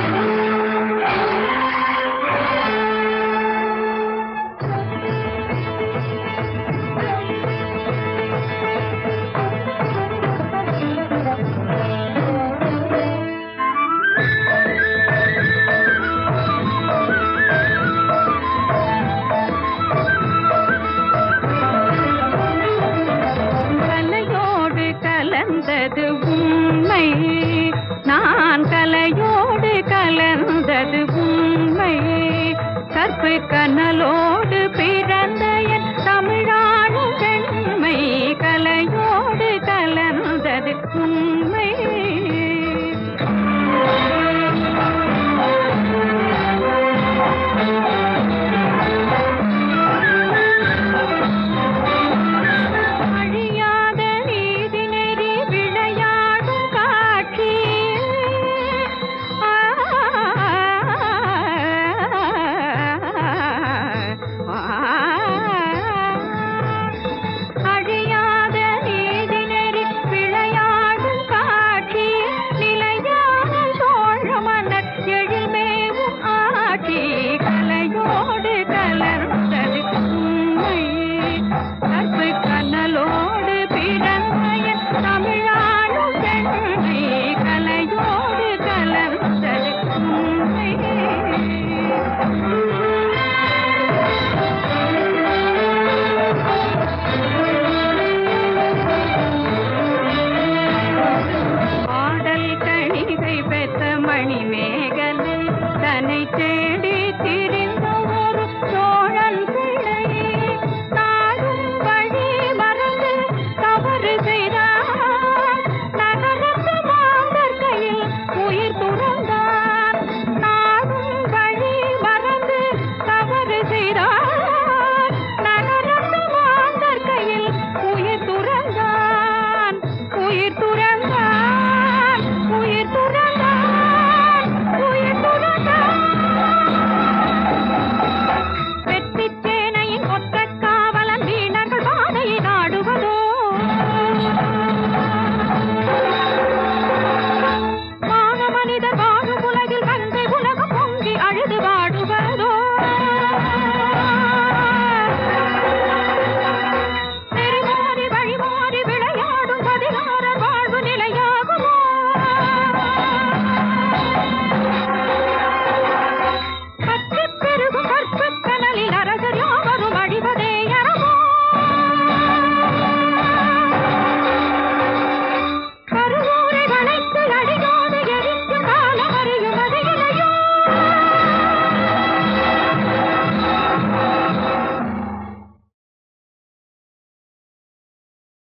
கலையோடு கலந்தது உண்மை நான் கலையோடு கலந்தது உண்மை கற்பு கனலோடு பிறந்த என் தமிழாடும் பெண்மை கலையோடு கலந்தது உண்மை அழியாத நீதி நெறி விளையாடும் காட்சி ஆ, அழியாத நீதி நெறி விளையாடும் காட்சி நிலையான சோழ மன்னர் எழில்மேவும் ஆட்சி கலையோடு கலர்ந்தது உண்மை கற்பு கண்ணலோடு பிறந்த என் தமிழாளும் பெண்மை கலையோடு கலந்தது உண்மை ஆடல் கணிகை பெற்ற மணிமேகலை தன்னை தேடி திரி